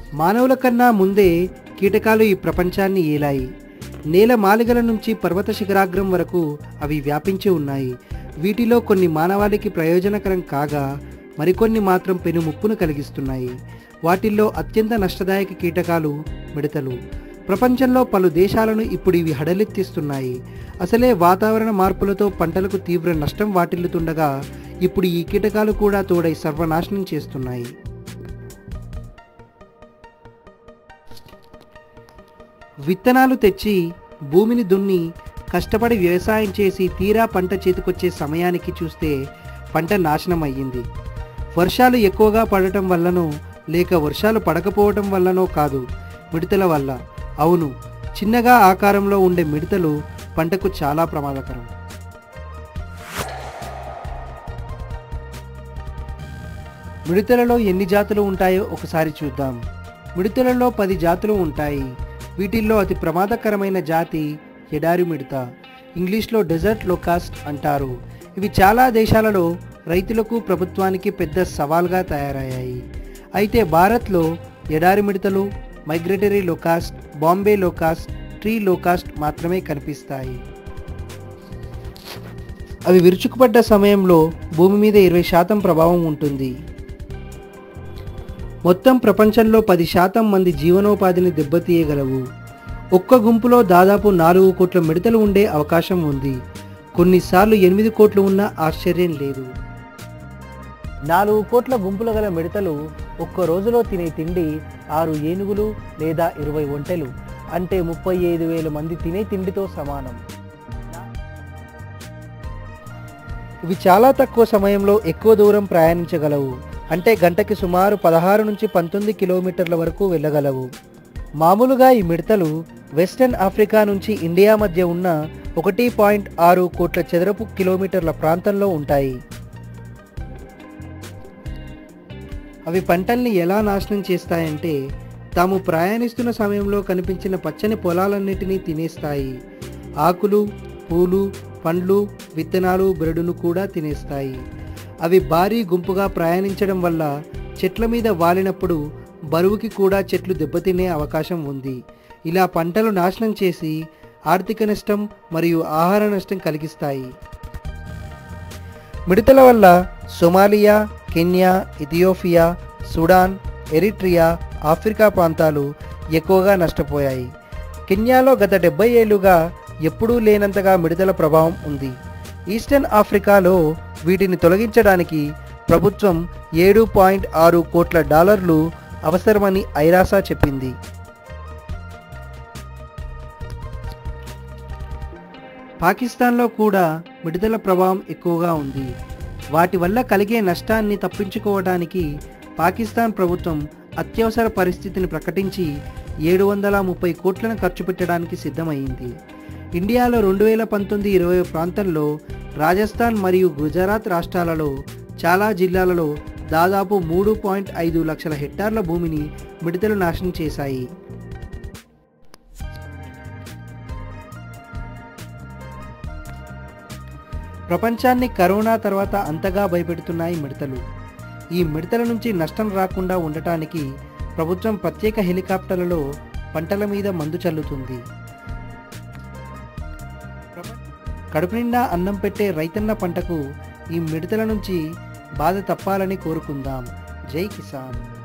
మానవుల కన్నా ముందే కీటకాలు ఈ ప్రపంచాన్ని ఏలాయి నేల మాలిగల నుంచి పర్వత శిఖరాగ్రం వరకు అవి వ్యాపించి ఉన్నాయి వీటిలో కొన్ని మానవాళికి ప్రయోజనకరం కాగా మరికొన్ని మాత్రం పెను ముప్పును కలిగిస్తున్నాయి వాటిల్లో అత్యంత నష్టదాయక కీటకాలు మిడతలు ప్రపంచంలో పలు దేశాలను ఇప్పుడు ఇవి హడలెత్తిస్తున్నాయి అసలే వాతావరణ మార్పులతో పంటలకు తీవ్ర నష్టం వాటిల్లుతుండగా ఇప్పుడు ఈ కీటకాలు కూడా తోడై సర్వనాశనం చేస్తున్నాయి విత్తనాలు తెచ్చి భూమిని దున్ని కష్టపడి వ్యవసాయం చేసి తీరా పంట చేతికొచ్చే సమయానికి చూస్తే పంట నాశనం అయ్యింది వర్షాలు ఎక్కువగా పడటం వల్లనో లేక వర్షాలు పడకపోవటం వల్లనో కాదు మిడతల వల్ల అవును చిన్నగా ఆకారంలో ఉండే మిడతలు పంటకు చాలా ప్రమాదకరం మిడతలలో ఎన్ని జాతులు ఉంటాయో ఒకసారి చూద్దాం మిడతలలో పది జాతులు ఉంటాయి వీటిల్లో అతి ప్రమాదకరమైన జాతి ఎడారి మిడత ఇంగ్లీష్లో డెజర్ట్ లోకాస్ట్ అంటారు ఇవి చాలా దేశాలలో రైతులకు ప్రభుత్వానికి పెద్ద సవాల్గా తయారయ్యాయి అయితే భారత్లో ఎడారి మిడతలు migratory locust Bombay locust tree locust మాత్రమే కనిపిస్తాయి అవి విరుచుకుపడ్డ సమయంలో భూమి మీద ఇరవై శాతం ప్రభావం ఉంటుంది మొత్తం ప్రపంచంలో పది శాతం మంది జీవనోపాధిని దెబ్బతీయగలవు ఒక్క గుంపులో దాదాపు నాలుగు కోట్ల మిడతలు ఉండే అవకాశం ఉంది కొన్నిసార్లు ఎనిమిది కోట్లు ఉన్నా ఆశ్చర్యం లేదు నాలుగు కోట్ల గుంపులు గల మిడతలు ఒక్క రోజులో తినే తిండి ఆరు ఏనుగులు లేదా ఇరవై ఒంటెలు అంటే ముప్పై ఐదు వేల మంది తినే తిండితో సమానం ఇవి చాలా తక్కువ సమయంలో ఎక్కువ దూరం ప్రయాణించగలవు అంటే గంటకి సుమారు పదహారు నుంచి పంతొమ్మిది కిలోమీటర్ల వరకు వెళ్ళగలవు మామూలుగా ఈ మిడతలు వెస్టర్న్ ఆఫ్రికా నుంచి ఇండియా మధ్య ఉన్న ఒకటి పాయింట్ ఆరు కోట్ల చదరపు కిలోమీటర్ల ప్రాంతంలో ఉంటాయి అవి పంటల్ని ఎలా నాశనం చేస్తాయంటే తాము ప్రయాణిస్తున్న సమయంలో కనిపించిన పచ్చని పొలాలన్నిటినీ తినేస్తాయి ఆకులు పూలు పండ్లు విత్తనాలు బెరడును కూడా తినేస్తాయి అవి భారీ గుంపుగా ప్రయాణించడం వల్ల చెట్ల మీద వాలినప్పుడు బరువుకి కూడా చెట్లు దెబ్బతినే అవకాశం ఉంది ఇలా పంటలు నాశనం చేసి ఆర్థిక నష్టం మరియు ఆహార నష్టం కలిగిస్తాయి మిడతల వల్ల Somalia Kenya Ethiopia Sudan Eritrea Africa ప్రాంతాలు ఎక్కువగా నష్టపోయాయి కెన్యాలో గత డెబ్బై ఏళ్లుగా ఎప్పుడూ లేనంతగా మిడతల ప్రభావం ఉంది ఈస్టర్న్ ఆఫ్రికాలో వీటిని తొలగించడానికి ప్రభుత్వం ఏడు పాయింట్ ఆరు కోట్ల డాలర్లు అవసరమని ఐరాసా చెప్పింది పాకిస్తాన్లో కూడా మిడతల ప్రభావం ఎక్కువగా ఉంది వాటి వల్ల కలిగే నష్టాన్ని తప్పించుకోవడానికి పాకిస్తాన్ ప్రభుత్వం అత్యవసర పరిస్థితిని ప్రకటించి ఏడు వందల ముప్పై కోట్లను ఖర్చు పెట్టడానికి సిద్ధమైంది ఇండియాలో రెండు వేల పంతొమ్మిది ఇరవై ప్రాంతంలో రాజస్థాన్ మరియు గుజరాత్ రాష్ట్రాలలో చాలా జిల్లాలలో దాదాపు మూడు పాయింట్ ఐదు లక్షల హెక్టార్ల భూమిని మిడతలు నాశనం చేశాయి ప్రపంచాన్ని కరోనా తర్వాత అంతగా భయపెడుతున్నాయి మిడతలు ఈ మిడతల నుంచి నష్టం రాకుండా ఉండటానికి ప్రభుత్వం ప్రత్యేక హెలికాప్టర్లలో పంటల మీద మందు చల్లుతుంది కడుపు నిండా అన్నం పెట్టే రైతన్న పంటకు ఈ మిడతల నుంచి బాధ తప్పాలని కోరుకుందాం జై కిసాన్